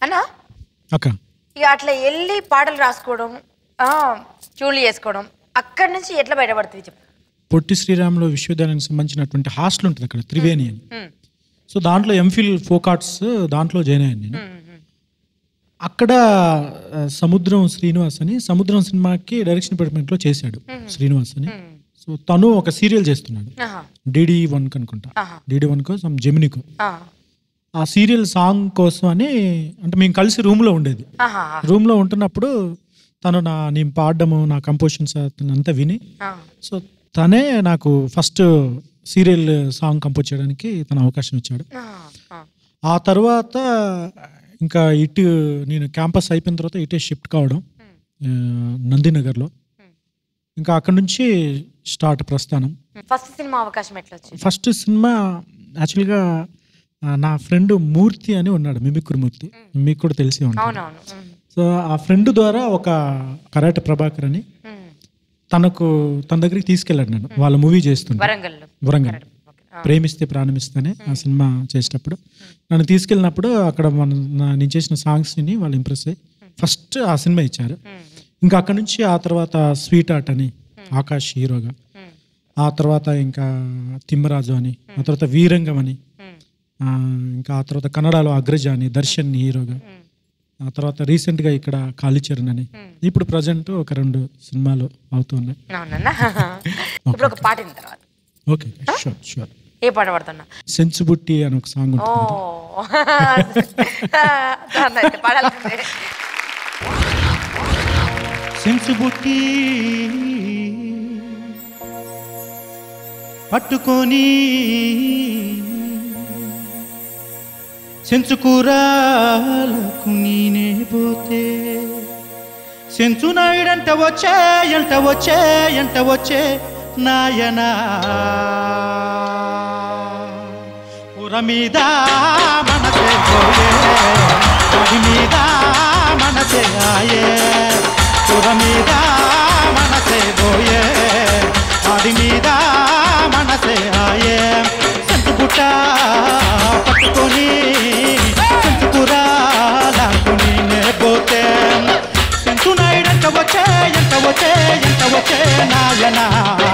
అన్నా అక్క ఇక అట్లా వెళ్ళి పాటలు రాసుకోవడం ఆ, ట్యూన్లు చేసుకోవడం అక్కడి నుంచి ఎట్లా బయటపడుతుంది చెప్పు పొట్టి శ్రీరాములు విశ్వవిద్యాలయానికి సంబంధించినటువంటి హాస్టల్ ఉంటుంది అక్కడ త్రివేణి అని ఉమ్, సో దాంట్లో ఎంఫిల్ ఫోక్ ఆర్ట్స్ దాంట్లో జాయిన్ అయ్యాను నేను ఉమ్, ఉమ్. అక్కడ ఆ, సముద్రం శ్రీనివాస్ అని సముద్రం సినిమాకి డైరెక్షన్ డిపార్ట్మెంట్లో చేశాడు శ్రీనివాస్ అని ఉమ్. సో తను ఒక సీరియల్ చేస్తున్నాడు ఆహా, డిడి వన్కి అనుకుంటా ఆహా, డిడి వన్కో సమ్ జెమినికో ఆ, ఆ సీరియల్ సాంగ్ కోసం అని అంటే మేము కలిసి రూమ్లో ఉండేది ఆహా, రూమ్లో ఉంటున్నప్పుడు తను నా నేను పాడడము నా కంపోజిషన్స్ అంతా విని ఆ, సో తనే నాకు ఫస్ట్ సీరియల్ సాంగ్ కంపోజ్ చేయడానికి తన అవకాశం ఇచ్చాడు ఆ, ఆ. ఆ తర్వాత ఇంకా ఇటు నేను క్యాంపస్ అయిపోయిన తర్వాత ఇటే షిఫ్ట్ కావడం ఆ, నందినగర్లో ఇంకా అక్కడ నుంచి స్టార్ట్ ప్రస్థానం ఫస్ట్ సినిమా అవకాశం ఎట్లా వచ్చింది ఫస్ట్ సినిమా యాక్చువల్గా ఆ, నా ఫ్రెండ్ మూర్తి అని ఉన్నాడు మిమిక్రి మూర్తి మీకు కూడా తెలిసి ఉంటుంది అవునవును ఉమ్, సో ఆ ఫ్రెండ్ ద్వారా ఒక కరాటే ప్రభాకర్ అని ఉమ్. తనకు తన దగ్గరికి తీసుకెళ్ళాడు నేను వాళ్ళ మూవీ చేస్తుండే వరంగల్లో వరంగల్ ఆ. ప్రేమిస్తే ప్రాణమిస్తేనే ఆ సినిమా చేసేటప్పుడు నన్ను తీసుకెళ్ళినప్పుడు అక్కడ మన నా- నేను చేసిన సాంగ్స్ని వాళ్ళు ఇంప్రెస్ అయ్యి ఫస్ట్ ఆ సినిమా ఇచ్చారు ఉమ్, ఇంకా అక్కడ నుంచి ఆ తర్వాత స్వీట్ ఆర్ట్ అని ఆకాష్ హీరోగా ఉమ్, ఆ తర్వాత ఇంకా తిమ్మరాజు అని ఆ తర్వాత వీరంగం అని ఉమ్, ఆ, ఇంకా ఆ తర్వాత కన్నడలో అగ్రజ అని దర్శన్ హీరోగా ఉమ్. ఆ తర్వాత రీసెంట్గా ఇక్కడ కాళీచరణ్ అని ఇప్పుడు ప్రజెంట్ ఒక రెండు సినిమాలు అవుతున్నాయి అవునన్నా ఇప్పుడు ఒక పాట విన్న తర్వాత ఓకే షూర్ షూర్ ఏ పాట పాడుతున్నా సెన్సిబుట్టి అని ఒక సాంగ్ ఓ ఉంటుంది దాన్ని అయితే పాడాల్సిందే సెన్సుబుట్టి పట్టుకొని సెంచుకూరాలకు నేనే పోతే సెంచు నాయుడంట వచ్చే ఎంట వచ్చే ఎంట వచ్చే నాయనా పుర మీద మనసే పోయే అది మీద మనసే ఆయే పుర మీద మనసే పోయే అది మీద మనసే ఆయే సెంటు పుట్ట పట్టుకొని సెంటు కూర లాక్కుని నే పోతే సెంటు నాయుడంట వచ్చే ఎంత వచ్చే ఎంత వచ్చే నాయనా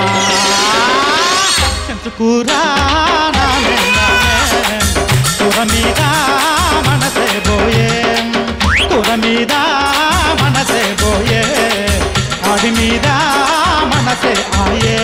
సెంటు కూర నానే నానే కూర మీద మనసే పోయే కూర మీద మనసే పోయే అది మీద మనసే ఆయే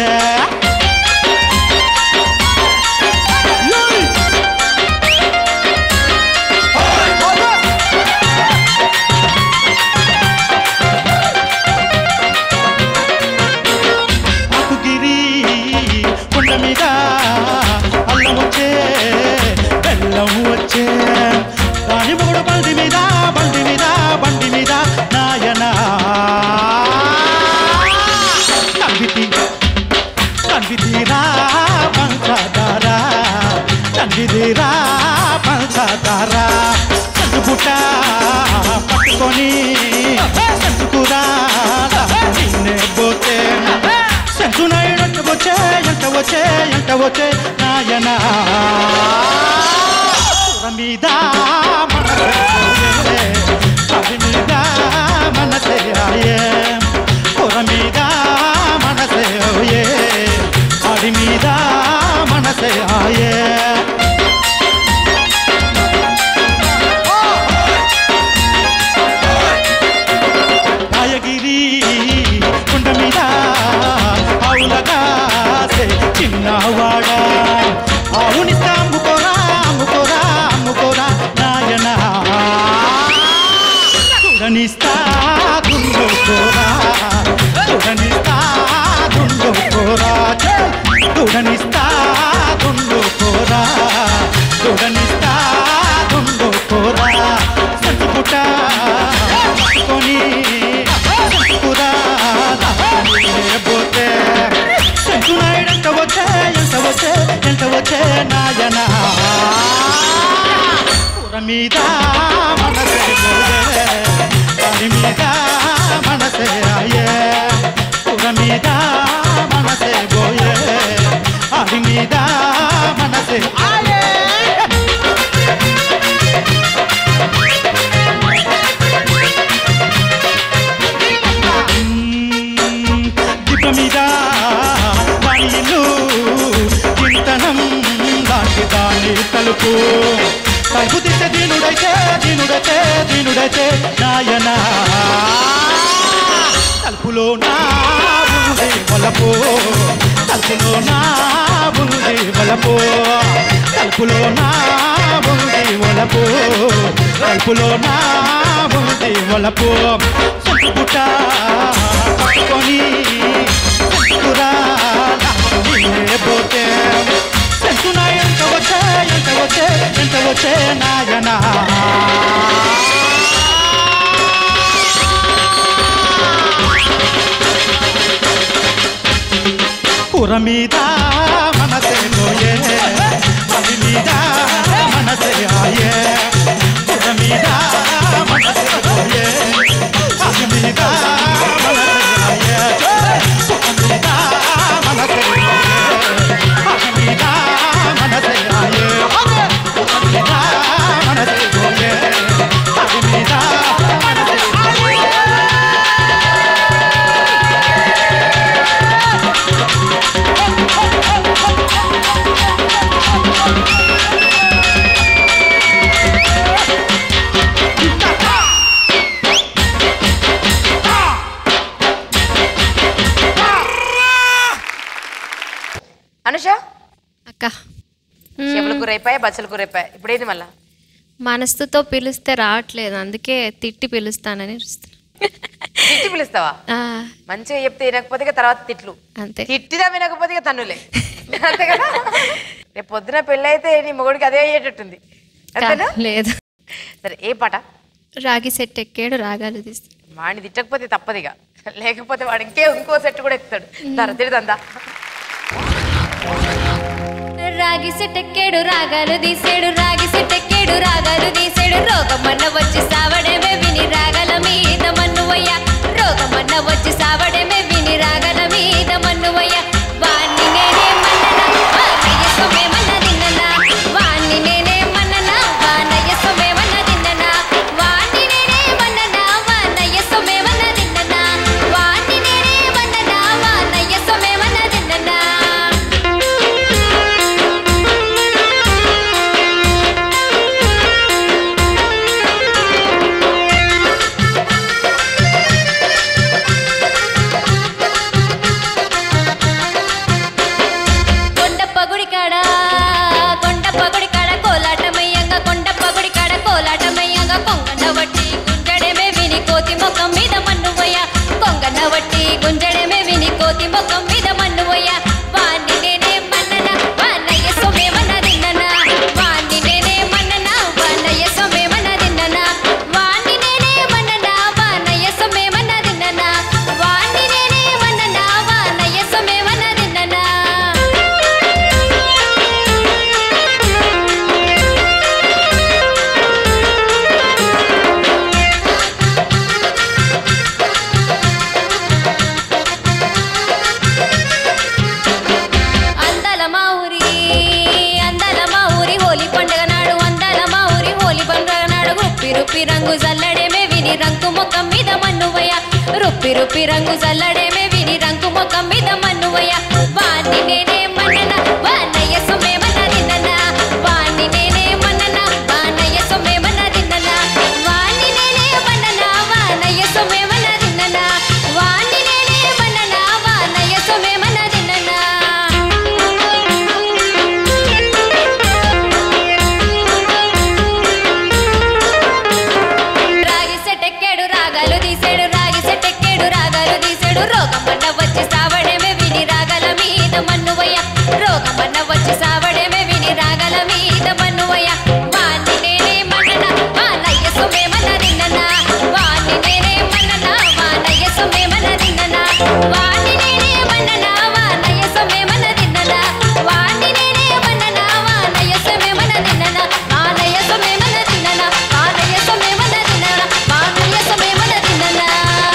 ఆకుగిరి కొండ మీద అల్లం వచ్చే బెల్లం వచ్చే దాని మూడు బండి మీద బండి మీద బండి మీద నాయన కన్వితి కన్వితిరా పంచదార కన్వితిరా పంచదార సందు పుట్ట పట్టుకొని సంచుకురా నిన్నే పోతే సెంటు నాయుడు వచ్చే ఎంత వచ్చే ఎంత వచ్చే నాయన కూర మీద మనసే అది మీద మనసే ఆయే కూర మీద మనసే ఓయే అది మీద మనసే ఆయే రాయగిరి కొండ మీద ఆవులగా చిన్నవాడ ఆవునిస్తా అమ్ముకోరా అమ్ముకోరా అమ్ముకోరా నాయన చూడనిస్తా దుండుకోరా చూడనిస్తా దుండుకోరా చూడనిస్తా దుండుకోరా చూడనిస్తా దుండుకోరా సంచుపుట కొని సంచుకురా పోతే సంచునాయుడంట వచ్చే ఎంత వచ్చే ఎంత వచ్చే నాయన కూర మీద మనసే పోయే దాని మీద మనసే అయ్యే కూర మీద మనసే పోయే అది మీద మనసే ఆయే నీ తలుపు తలుపు తీసే దీనుడైతే దీనుడైతే దీనుడైతే నాయన తలుపులో నా ఉంది వలపు తలుపులో నా ఉంది వలపు తలుపులో నా ఉంది వలపు తలుపులో నా ఉంది వలపు సొంటుపుట పట్టుకొని సొంటురా పోతే సెంటున ఎంత వచ్చే ఎంత వచ్చే ఎంత వచ్చే నాయనా కూర మీద మనసే పోయే అది మీద మనసే ఆయే కూర మీద మనసే పోయే అది మీద మనసే ఆయే కూర మీద మనసే పోయే అది మీద మనసే ఆయే కూర మీద మనసే పోయే అది మీద మనసే ఆయే అనుష అక్క చేపల కూర అయిపోయాయి బచ్చల కూర అయిపోయాయి ఇప్పుడు ఏంటి మళ్ళా మనసుతో పిలిస్తే రావట్లేదు అందుకే తిట్టి పిలుస్తానని చూస్తున్నా. తిట్టి పిలుస్తావా ఆ, మంచిగా చెప్తే వినకపోతే ఇక తర్వాత తిట్లు అంతే తిట్టినా వినకపోతే ఇక తన్నులే అంతే కదా రేపు పొద్దున పెళ్ళి అయితే నీ మొగుడికి అదే అయ్యేటట్టుంది అంతేనా కా- లేదు సరే ఏ పాట రాగి సెట్ ఎక్కాడు రాగాలు తీస్తాడు వాడిని తిట్టకపోతే తప్పదు ఇక లేకపోతే వాడు ఇంకే ఇంకో సెట్ కూడా ఎక్కుతాడు తర తిడదందా రాగి సెట్టెక్కేడు రాగాలు తీసేడు రాగి సెట్టెక్కేడు రాగాలు తీసేడు రోగమన్న వచ్చి సావడమే విని రాగల మీద మన్నువయ్య రోగమన్న వచ్చి సావడమే విని రాగల మీద మన్నువయ్య వాణ్ణి నేనే మన్ననా వానయ్య సొమేమన్న తిన్ననా వాణ్ణి నేనే మన్ననా వానయ్య సొమేమన్న తిన్ననా వాణ్ణి నేనే మన్ననా వానయ్య సొమేమన్న తిన్ననా వాణ్ణి నేనే మన్ననా వానయ్య సొమేమన్న తిన్ననా కొండప్ప గుడి కాడ కొండప్ప గుడి కాడ కోలాటమయ్యంగా కొండప్ప గుడి కాడ కోలాటమయ్యంగా కొంగన వట్టి గుంజడమే విని కోతి ముఖం మీద మన్నువయ్య కొంగన వట్టి గుంజడమే విని కోతి ముఖం మీద మన్నువయ్య వాణ్ణి నేనే మన్నన వాన్నయ్య సొమేమన్న తిన్ననా వాణ్ణి నేనే మన్నన వాన్నయ్య సొమేమన్న తిన్ననా వాణ్ణి నేనే మన్నన వాన్నయ్య సొమేమన్న తిన్ననా వాణ్ణి నేనే మన్నన వాన్నయ్య సొమేమన్న తిన్ననా అందాల మా ఊరి అందాల మా ఊరి హోలీ పండుగ నాడు అందాల మా ఊరి హోలీ పండుగ నాడు రుప్పి రుప్పి రంగు జల్లడేమే విని రంగు ముఖం మీద మన్నువయ్య రుప్పి రుప్పి రంగు జల్లడేమే విని రంగు ముఖం మీద మన్నువయ్య వాణ్ణి నేనే మన్నన వానయ్య సొమ్మేమన్న తిన్ననా వాణ్ణి నేనే మన్నన వానయ్య సొమ్మేమన్న తిన్ననా వాణ్ణి నేనే మన్నన వానయ్య సొమ్మేమన్న తిన్ననా వాణ్ణి నేనే మన్నన వానయ్య సొమ్మేమన్న తిన్ననా రాగి సెట్టెక్కాడు రాగాలు తీసాడు రాగి సెట్టెక్కాడు రాగాలు తీసాడు రోగమన్న వచ్చి సావడమే విని రాగల మీద మన్నువయ్య రోగమన్న వచ్చి సావడమే విని రాగల మీద మన్నువయ్య వాణ్ణి నేనే మన్నన వానయ్య సొమేమన్న నిన్ననా వాణ్ణి నేనే మన్నన వానయ్య సొమేమన్న నిన్ననా వాణ్ణి నేనే మన్నన వానయ్య సొమేమన్న నిన్ననా వాణ్ణి నేనే మన్నన వానయ్య సొమేమన్న నిన్ననా వానయ్య సొమేమన్న నిన్ననా వానయ్య సొమేమన్న నిన్ననా వానయ్య సొమేమన్న నిన్ననా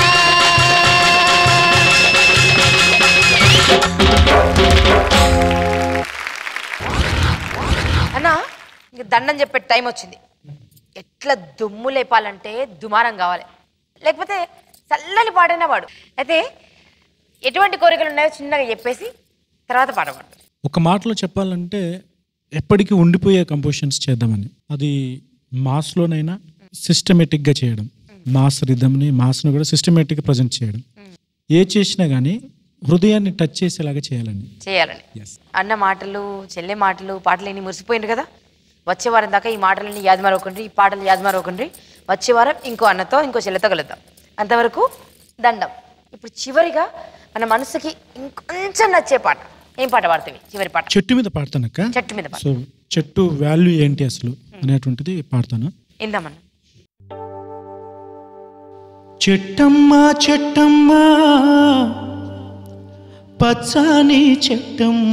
అన్నా ఇంక దండం చెప్పే టైం వచ్చింది ఎట్లా దుమ్ము లేపాలంటే దుమారం కావాలి లేకపోతే చల్లని పాడైనా పాడు అయితే ఎటువంటి కోరికలు ఉన్నాయో చిన్నగా చెప్పేసి తర్వాత పాట పాడు ఒక మాటలో చెప్పాలంటే ఎప్పటికీ ఉండిపోయే కంపోజిషన్స్ చేద్దామని అది మాస్లోనైనా సిస్టమేటిక్గా చేయడం మాస్ రిధమ్ని మాస్ను కూడా సిస్టమేటిక్గా ప్రజెంట్ చేయడం ఏ చేసినా కానీ హృదయాన్ని టచ్ చేసేలాగా చేయాలని చేయాలని అన్న మాటలు చెల్లె మాటలు పాటలు ఎన్ని మురిసిపోయింది కదా వచ్చే వారం దాకా ఈ మాటలని యాద్ మరొకండి ఈ పాటలు యాద్ మరొకండి వచ్చే వారం ఇంకో అన్నతో ఇంకో చెల్లెతో కలుద్దాం అంతవరకు దండం ఇప్పుడు చివరిగా మన మనసుకి ఇంకొంచెం నచ్చే పాట ఏం పాట పాడుతుంది చివరి పాట చెట్టు మీద పాడతానక్క చెట్టు మీద పాట సో చెట్టు వాల్యూ ఏంటి అసలు అనేటువంటిది పాడతాను ఇందామన్న చెట్టమ్మ చెట్టమ్మ పచ్చని చెట్టమ్మ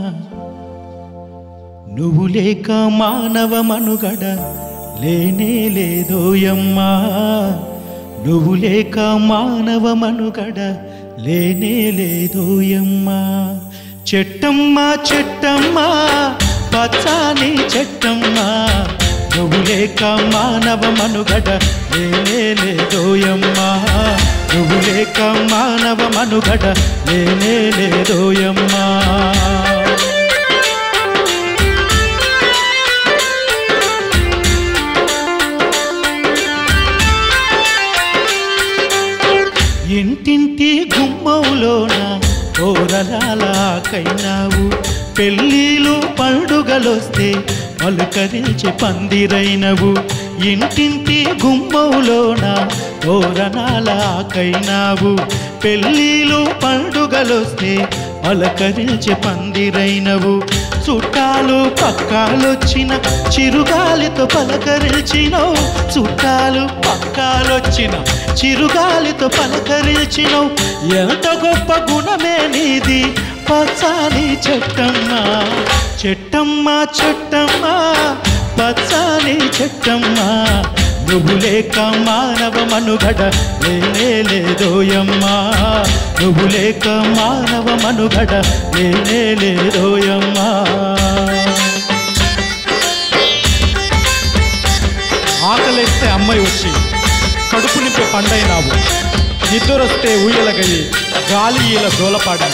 నువ్వు లేక మానవ మనుగడ లేనే లేదోయమ్మా నువ్వు లేక మానవ మనుగడ లేనే లేదోయమ్మా చెట్టమ్మ చెట్టమ్మ పచ్చని చెట్టమ్మ నువ్వు లేక మానవ మనుగడ లేనే లేదోయమ్మా నువ్వు లేక మానవ మనుగడ లేనే లేదోయమ్మా ఇంటింటి గుమ్మవులోన ఓరలాకైనావు పెళ్ళిళ్ళు పండుగలొస్తే పలుకరించి పందిరైనవు ఇంటింటి గుమ్మవులోన ఓరనాలాకైనావు పెళ్ళిళ్ళు పండుగలొస్తే పలకరించి పందిరైనవు చుట్టాలు పక్కాలొచ్చిన చిరుగాలితో పలకరించినవు చుట్టాలు పక్కాలొచ్చిన చిరుగాలితో పలకరించినవు ఎంత గొప్ప గుణమే నీది పచ్చాని చెట్టమ్మ చెట్టమ్మ చెట్టమ్మ పచ్చాని చెట్టమ్మ నువ్వు లేక మానవ మనుగడ లేనే లేదోయమ్మా నువ్వు లేక మానవ మనుగడ లేనే లేదోయమ్మా ఆకలేస్తే అమ్మాయి వచ్చి కడుపు నింపే పండైనావు నిద్రొస్తే ఊయలగయ్యి గాలి ఈల జోలపాడి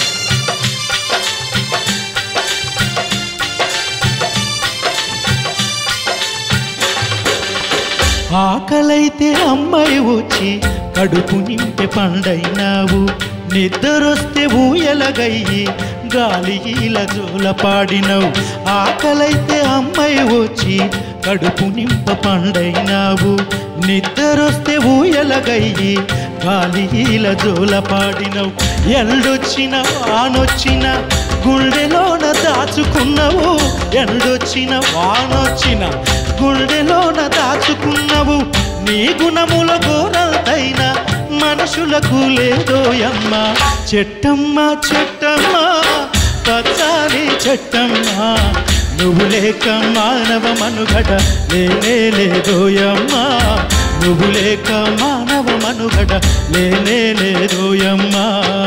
ఆకలైతే అమ్మాయి వచ్చి కడుపు నింపే పండైనావు నిద్రొస్తే ఊయలగయ్యి గాలి ఇలా జోల పాడినవు ఆకలైతే అమ్మాయి వచ్చి కడుపు నింప పండైనావు నిద్రొస్తే ఊయలగయ్యి గాలి ఇలా జోల పాడినవు ఎల్డొచ్చిన వానొచ్చిన గుండెలోన దాచుకున్నావు ఎండొచ్చిన వానొచ్చిన గుండెలోన దాచుకున్నావు నీ గుణముల ఘోరంతైన మనుషులకు లేదోయమ్మ చెట్టమ్మ చెట్టమ్మ పచ్చాని చెట్టమ్మ నువ్వు లేక మానవ మనుగడ లేనే లేదోయమ్మా నువ్వు లేక మానవ మనుగడ లేనే లేదోయమ్మా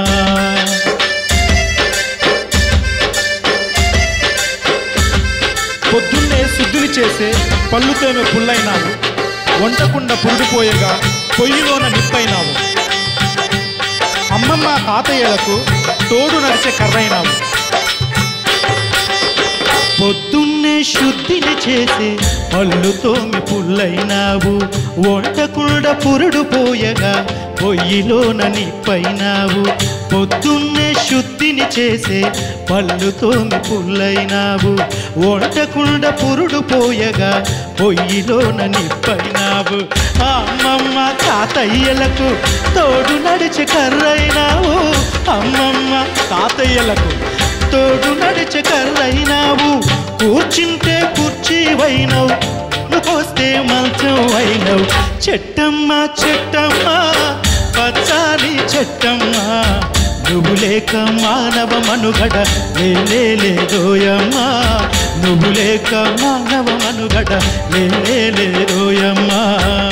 పొద్దున్నే శుద్ధిని చేసే పళ్ళుతోనే పుల్లైనావు వంటకుండా పురుడిపోయగా పొయ్యిలోన నిప్పైనావు అమ్మమ్మ తాతయ్యలకు తోడు నడిచే కర్రైనావు పొద్దున్నే శుద్ధిని చేసే పళ్ళుతోమి పుల్లైనావు వంటకుండ పురుడు పోయగా పొయ్యిలోన నిప్పైనావు పొద్దున్నే శుద్ధిని చేసే పళ్ళుతోమి పుల్లైనావు వంటకుండ పురుడు పోయగా పొయ్యిలోన నిప్పైనావు ఆ అమ్మమ్మ తాతయ్యలకు తోడు నడిచి కర్రైనావు అమ్మమ్మ తాతయ్యలకు తోడు నడిచే కర్రైనావు కూర్చుంటే కుర్చీ వైనవు నువ్వొస్తే మంచం అయినవు చెట్టమ్మ చెట్టమ్మ పచ్చాని చెట్టమ్మ నువ్వు లేక మానవ మనుగడ లేనే లేదోయమ్మా నువ్వు లేక మానవ మనుగడ లేనే లేదోయమ్మా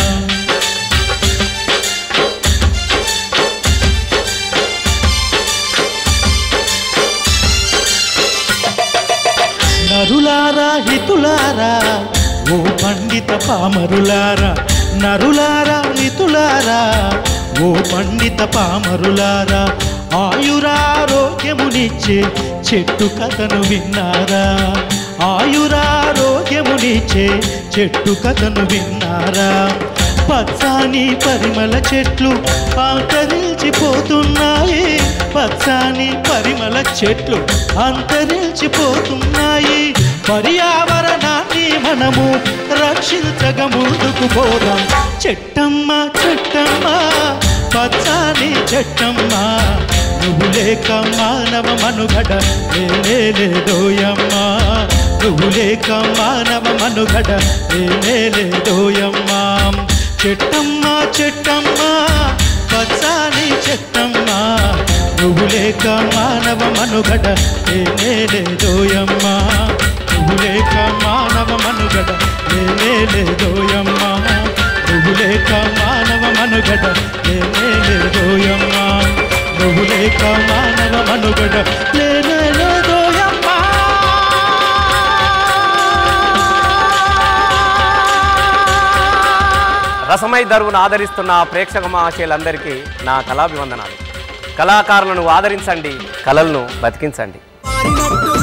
నరులారా హితులారా ఓ పండిత పామరులారా నరులారా హితులారా ఓ పండిత పామరులారా ఆయురారోగ్యమునిచ్చే చెట్టు కథను విన్నారా ఆయురారోగ్యమునిచ్చే చెట్టు కథను విన్నారా పచ్చాని పరిమళ చెట్లు అంతరించిపోతున్నాయి పచ్చాని పరిమళ చెట్లు అంతరించిపోతున్నాయి పర్యావరణాన్ని మనము రక్షించగ ముందుకు పోదాం చెట్టమ్మ చెట్టమ్మ పచ్చాని చెట్టమ్మ నువ్వు లేక మానవ మనుగడ లేనే లేదోయమ్మా నువ్వు లేక మానవ మనుగడ లేనే లేదోయమ్మా చెట్టమ్మ చెట్టమ్మ పచ్చాని చెట్టమ్మ నువ్వు లేక మానవ మనుగడ లేనే లేదోయమ్మా నువ్వు లేక మానవ మనుగడ లేనే లేదోయమ్మా నువ్వు లేక మానవ మనుగడ లేనే లేదోయమ్మా నువ్వు లేక మానవ మనుగడ లేనే లేదోయమ్మా రసమై దరువును ఆదరిస్తున్న ప్రేక్షక మహాశయులందరికీ నా కళాభివందనాలు కళాకారులను ఆదరించండి కళలను బతికించండి మారినట్టు